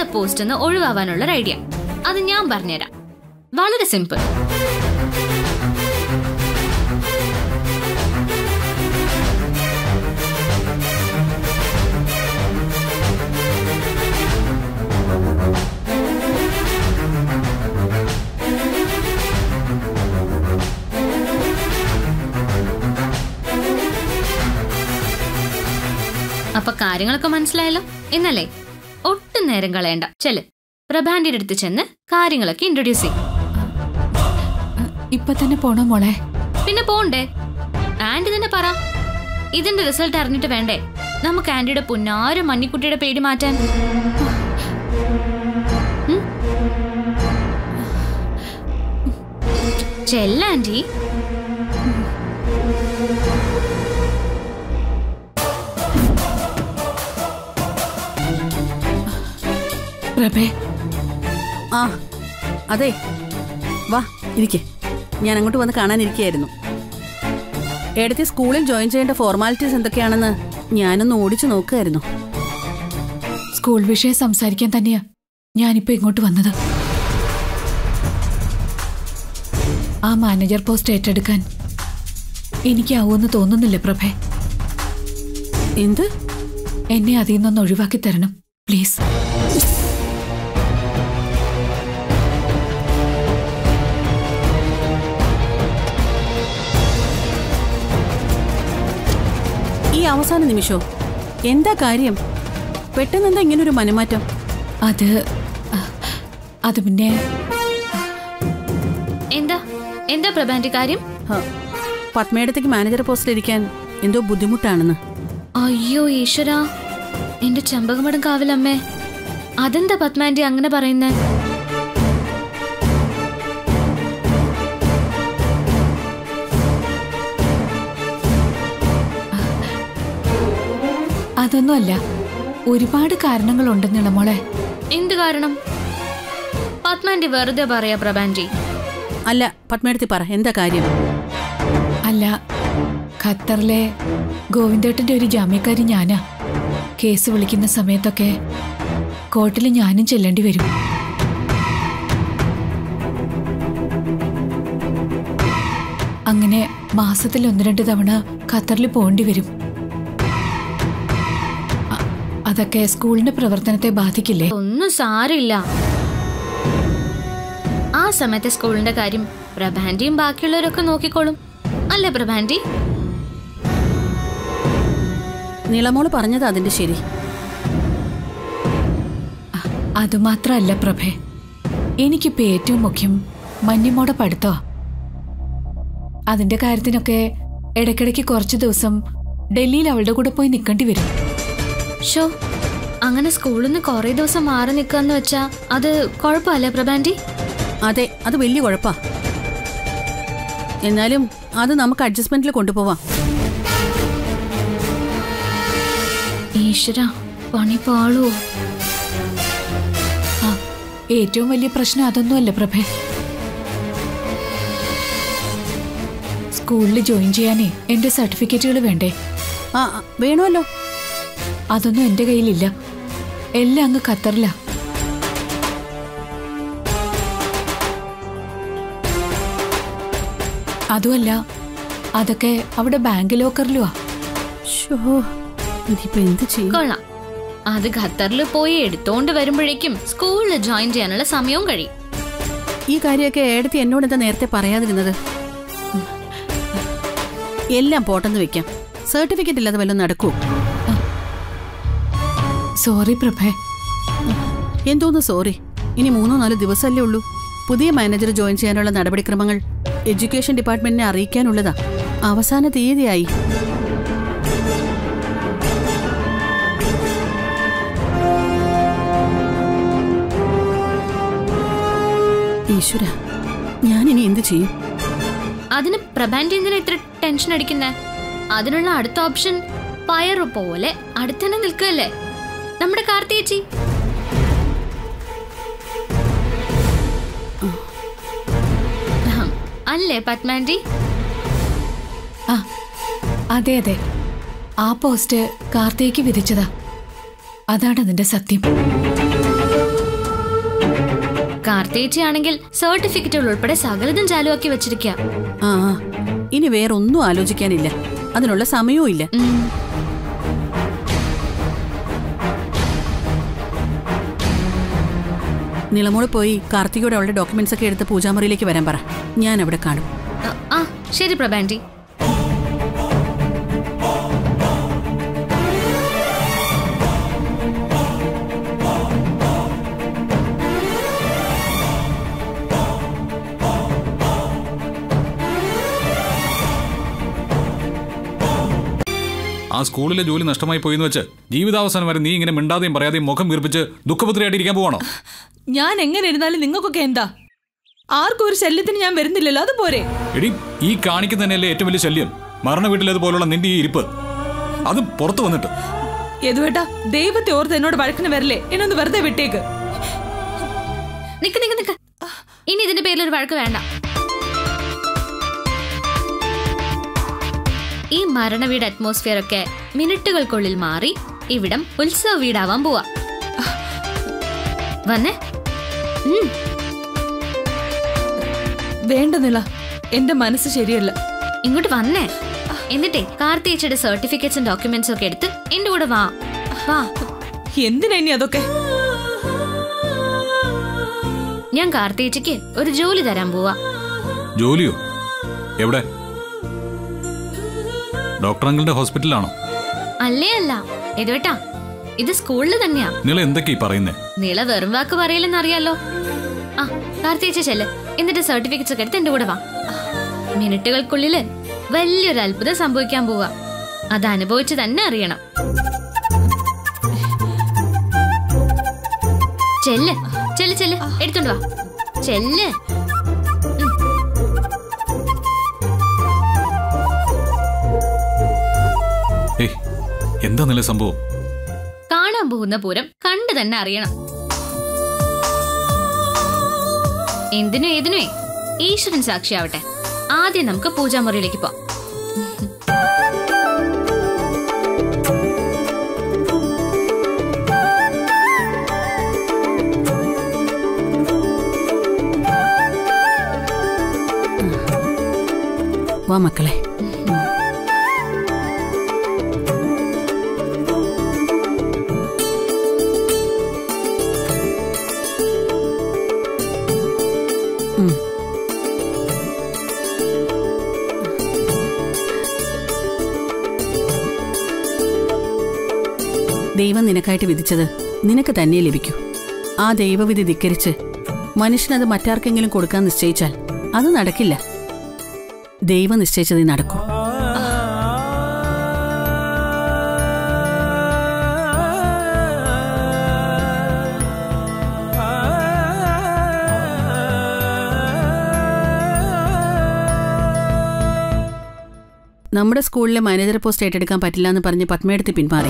Manager post നിന്ന് ഒഴിവാവാനുള്ള ഒരു idea അത് ഞാൻ പറഞ്ഞുതരാം വളരെ സിമ്പിൾ അപ്പൊ കാര്യങ്ങളൊക്കെ മനസ്സിലായല്ലോ എന്നല്ലേ ഒട്ടും നേരം കളയണ്ട ചെല് പ്രഭാന്റിയുടെ അടുത്ത് ചെന്ന് കാര്യങ്ങളൊക്കെ ഇൻട്രൊഡ്യൂസ് ചെയ്യും ഇപ്പൊ തന്നെ പോണോ മോളെ പിന്നെ പോണ്ടേ ആന്റി തന്നെ പറ ഇതിന്റെ റിസൾട്ട് അറിഞ്ഞിട്ട് വേണ്ടേ നമുക്ക് ആന്റിയുടെ പുന്നാര മഞ്ഞിക്കുട്ടിയുടെ പേടി മാറ്റാൻ ഉം? ചെല്ല ആന്റി പ്രഭേ ആ അതെ വാ ഇരിക്കെ ഞാൻ അങ്ങോട്ട് വന്ന് കാണാനിരിക്കുകയായിരുന്നു ഏടത്തി സ്കൂളിൽ ജോയിൻ ചെയ്യേണ്ട ഫോർമാലിറ്റീസ് എന്തൊക്കെയാണെന്ന് ഞാനൊന്ന് ഓടിച്ചു നോക്കുകയായിരുന്നു സ്കൂൾ വിഷയം സംസാരിക്കാൻ തന്നെയാ ഞാനിപ്പോ ഇങ്ങോട്ട് വന്നത് ആ മാനേജർ പോസ്റ്റ് ഏറ്റെടുക്കാൻ എനിക്കാവൂന്ന് തോന്നുന്നില്ല പ്രഭേ എന്ത് എന്നെ അതിൽ നിന്നൊന്ന് ഒഴിവാക്കി തരണം പ്ലീസ് ഈ അവസാന നിമിഷോ എന്താ കാര്യം പെട്ടെന്ന് എന്താ ഇങ്ങനൊരു മനമാറ്റം അത് ആ, അത് പിന്നെ എന്താ എന്താ പ്രഭാന്റി കാര്യം ഹ, പത്മേടത്തേക്ക് മാനേജർ പോസ്റ്റിലിരിക്കാൻ എന്തോ ബുദ്ധിമുട്ടാണെന്ന് അയ്യോ ഈശ്വര എന്റെ ചെമ്പകമടം കാവിലമ്മേ അതെന്താ പത്മാന്റി അങ്ങനെ പറയുന്നേ അതൊന്നുമല്ല ഒരുപാട് കാരണങ്ങളുണ്ടെന്നുള്ള മോളെ എന്ത് കാരണം പത്മാന്റി വെറുതെ പറയാ പ്രഭാന്റി അല്ല പത്മേടത്തി പറ എന്താ കാര്യം അല്ല ഖത്തറിലെ ഗോവിന്ദേട്ടന്റെ ഒരു ജാമ്യക്കാരി ഞാനാ കേസ് വിളിക്കുന്ന സമയത്തൊക്കെ കോർട്ടിൽ ഞാനും ചെല്ലേണ്ടി വരും അങ്ങനെ മാസത്തിൽ ഒന്ന് രണ്ട് തവണ ഖത്തറിൽ പോകേണ്ടി വരും അ- അതൊക്കെ സ്കൂളിന്റെ പ്രവർത്തനത്തെ ബാധിക്കില്ലേ ഒന്നും സാരില്ല ആ സമയത്തെ സ്കൂളിന്റെ കാര്യം പ്രഭാന്റിയും ബാക്കിയുള്ളവരൊക്കെ നോക്കിക്കോളും അല്ലേ പ്രഭാന്റി നീളമോള് പറഞ്ഞത് അതിന്റെ ശരി അതുമാത്രമല്ല പ്രഭേ എനിക്കിപ്പോ ഏറ്റവും മുഖ്യം മഞ്ഞുമോടെ പഠിത്തോ അതിന്റെ കാര്യത്തിനൊക്കെ ഇടയ്ക്കിടയ്ക്ക് കുറച്ച് ദിവസം ഡൽഹിയിൽ അവളുടെ കൂടെ പോയി നിൽക്കേണ്ടി വരും ഷോ അങ്ങനെ സ്കൂളിൽ നിന്ന് കുറെ ദിവസം മാറി നിൽക്കാന്ന് വെച്ചാ അത് കുഴപ്പമല്ലേ പ്രഭാന്റി അതെ അത് വലിയ കുഴപ്പാ എന്നാലും അത് നമുക്ക് അഡ്ജസ്റ്റ്മെന്റിൽ കൊണ്ടുപോവാം ഈശ്വര പണി പാളോ ആ ഏറ്റവും വലിയ പ്രശ്നം അതൊന്നുമല്ല പ്രഭേ സ്കൂളിൽ ജോയിൻ ചെയ്യാനേ എന്റെ സർട്ടിഫിക്കറ്റുകൾ വേണ്ടേ ആ ആ, വേണമല്ലോ അതൊന്നും എന്റെ കയ്യിലില്ല എല്ലാം അങ്ങ് ഖത്തറിലാ അതുമല്ല അതൊക്കെ അവിടെ ബാങ്ക് ലോക്കറിലുവാ ഷോ ഇനിയിപ്പോ എന്ത് ചെയ്യും കൊള്ളാം അത് ഖത്തറിൽ പോയി എടുത്തോണ്ട് വരുമ്പോഴേക്കും സ്കൂളിൽ ജോയിൻ ചെയ്യാനുള്ള സമയവും കഴിയും ഈ കാര്യമൊക്കെ ഏടത്തി എന്നോട് എന്താ നേരത്തെ പറയാതിരുന്നത് ഉം. എല്ലാം പോട്ടെന്ന് വെക്കാം സർട്ടിഫിക്കറ്റ് ഇല്ലാതെ വല്ലതും നടക്കൂ സോറി പ്രഭേ എന്തോന്ന് സോറി ഇനി മൂന്നോ നാലോ ദിവസമല്ലേ ഉള്ളൂ പുതിയ മാനേജർ ജോയിൻ ചെയ്യാനുള്ള നടപടിക്രമങ്ങൾ എഡ്യൂക്കേഷൻ ഡിപ്പാർട്ട്മെന്റിനെ അറിയിക്കാനുള്ളതാ അവസാന തീയതിയായി ഈശ്വര ഞാൻ ഇനി എന്ത് ചെയ്യും അതിന് പ്രഭാന്റി എന്തിനാ ഇത്ര ടെൻഷൻ അടിക്കുന്നേ അതിനുള്ള അടുത്ത ഓപ്ഷൻ പയറ് പോലെ അടുത്തന്നെ നിൽക്കുകയല്ലേ നമ്മുടെ കാർത്തിയേച്ചി ഹം, അല്ലേ പത്മാൻറ്റി ആ അതെ അതെ ആ പോസ്റ്റ് കാർത്തേക്ക് വിധിച്ചതാ അതാണ് അതിന്റെ സത്യം കാർത്തേച്ചിയാണെങ്കിൽ സർട്ടിഫിക്കറ്റുകൾ ഉൾപ്പെടെ സകലതും ചാലുവാക്കി വെച്ചിരിക്കുക ആ ആ. ഇനി വേറൊന്നും ആലോചിക്കാനില്ല അതിനുള്ള സമയവും ഇല്ല നിളമോള് പോയി കാർത്തികയോട് അവളുടെ ഡോക്യുമെന്റ്സ് ഒക്കെ എടുത്ത് പൂജാമുറിയിലേക്ക് വരാൻ പറ ഞാൻ അവിടെ കാണും ആ ശരി പ്രഭാൻറ്റി ആ സ്കൂളിലെ ജോലി നഷ്ടമായി പോയെന്ന് വെച്ച് ജീവിതാവസാനം വരെ നീ ഇങ്ങനെ മിണ്ടാതെയും പറയാതെയും മുഖം വീർപ്പിച്ച് ദുഃഖപത്രിയായിട്ട് ഇരിക്കാൻ പോവാണോ ഞാൻ എങ്ങനെ ഇരുന്നാലും നിങ്ങൾക്കൊക്കെ എന്താ ആർക്കും ഒരു ശല്യത്തിന് ഞാൻ വരുന്നില്ലല്ലോ അത് പോരെ എടി ഈ കാണിക്കുന്ന തന്നെയല്ലേ ഏറ്റവും വലിയ ശല്യം മരണ വീട്ടിലേതുപോലുള്ള നിന്റെ ഈ ഇരിപ്പ് അത് പുറത്തു വന്നിട്ട് യദുവേട്ടാ ദൈവത്തെ ഓർത്ത് എന്നോട് വഴക്കിന് വരല്ലേ എന്നൊന്ന് വെറുതെ വിട്ടേക്ക് നിക്ക് നിക്ക് നിക്ക് ഇനി ഇതിന്റെ പേരിൽ ഒരു വഴക്ക് വേണ്ട ഈ മരണ വീട് അറ്റ്മോസ്ഫിയർ ഒക്കെ മിനിറ്റുകൾക്കുള്ളിൽ മാറി ഇവിടം ഉത്സവ വീടാവാൻ പോവാ വന്നേ ഉം, വേണ്ട നില എന്റെ മനസ്സ് ശരിയല്ല ഇങ്ങോട്ട് വന്നേ എന്നിട്ടേ കാർത്തിയേച്ചിയുടെ സർട്ടിഫിക്കറ്റ്സും ഡോക്യുമെന്റ്സും ഒക്കെ എടുത്ത് എന്റെ കൂടെ വാ വാ എന്തിനാ ഇനി അതൊക്കെ ഞാൻ കാർത്തിയേച്ചിക്ക് ഒരു ജോലി തരാൻ പോവാ ജോലിയോ എവിടെ ഡോക്ടർ അങ്കിളുടെ ഹോസ്പിറ്റലാണോ അല്ലേ അല്ല ഇതുവേട്ടാ ഇത് സ്കൂളിൽ തന്നെയാ നിങ്ങൾ എന്തൊക്കെയാ ഈ പറയുന്നേ നീള വെറും വാക്ക് പറയില്ലെന്ന് അറിയാലോ ആ കാർത്തിയേച്ച ചെല്ല് എന്നിട്ട് സർട്ടിഫിക്കറ്റ്സ് ഒക്കെ എടുത്ത് എന്റെ കൂടെ വാ മിനിറ്റുകൾക്കുള്ളില് വലിയൊരു അത്ഭുതം സംഭവിക്കാൻ പോവാ അത് അനുഭവിച്ച് തന്നെ അറിയണം ചെല്ല് ചെല്ല് ചെല്ല് എടുത്തോണ്ട് വാ ചെല്ല് ഏയ് എന്താ നില സംഭവം കാണാൻ പോകുന്ന പൂരം കണ്ടു തന്നെ അറിയണം എന്തിനും ഏതിനുമേ ഈശ്വരൻ സാക്ഷിയാവട്ടെ ആദ്യം നമുക്ക് പൂജാമുറിയിലേക്ക് പോവാം വാ മക്കളെ ഉം. ദൈവം നിനക്കായിട്ട് വിധിച്ചത് നിനക്ക് തന്നെ ലഭിക്കൂ ആ ദൈവവിധി ധിക്കരിച്ച് മനുഷ്യനത് മറ്റാർക്കെങ്കിലും കൊടുക്കാൻ നിശ്ചയിച്ചാൽ അത് നടക്കില്ല ദൈവം നിശ്ചയിച്ചത് നടക്കൂ നമ്മുടെ സ്കൂളിലെ മാനേജർ പോസ്റ്റ് ഏറ്റെടുക്കാൻ പറ്റില്ല എന്ന് പറഞ്ഞ് പത്മയെടുത്ത് പിന്മാറി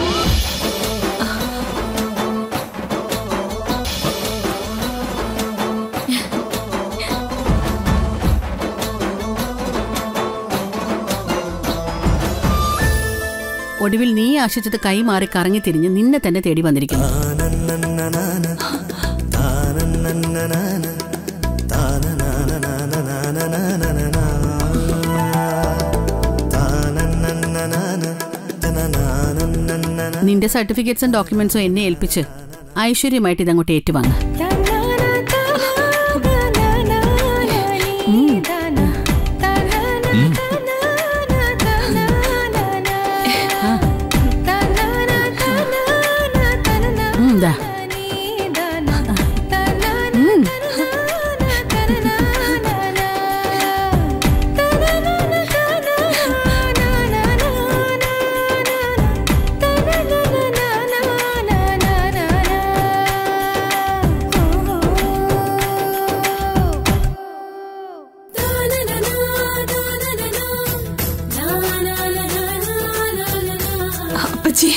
ഒടുവിൽ നീ ആശിച്ചത് കൈമാറി കറങ്ങി തിരിഞ്ഞ് നിന്നെ തന്നെ തേടി വന്നിരിക്കുന്നു നിന്റെ സർട്ടിഫിക്കറ്റ്സും ഡോക്യുമെന്റ്സും എന്നെ ഏൽപ്പിച്ച് ഐശ്വര്യമായിട്ട് ഇതങ്ങോട്ട് ഏറ്റുവാങ്ങ ഉം, ദാ. ഉം. അപ്പച്ചി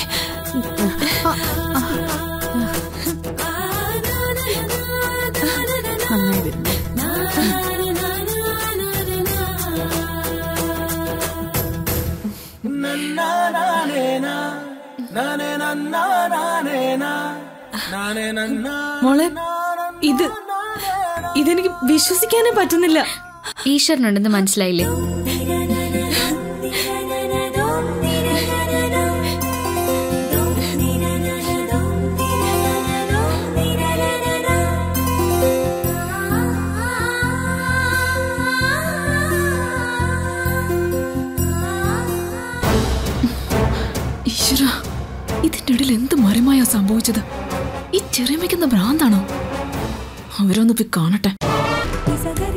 നന്നായി വരുന്നു മോളെ ഇത് ഇതെനിക്ക് വിശ്വസിക്കാനേ പറ്റുന്നില്ല ഈശ്വരനുണ്ടെന്ന് മനസ്സിലായില്ലേ ഈശ്വര ഇതിന്റെ ഇടയിൽ എന്ത് മരമായാ സംഭവിച്ചത് ഈ ചെറിയമ്മയ്ക്കുന്ന ഭ്രാന്താണോ അവരൊന്ന് പോയി കാണട്ടെ സഗ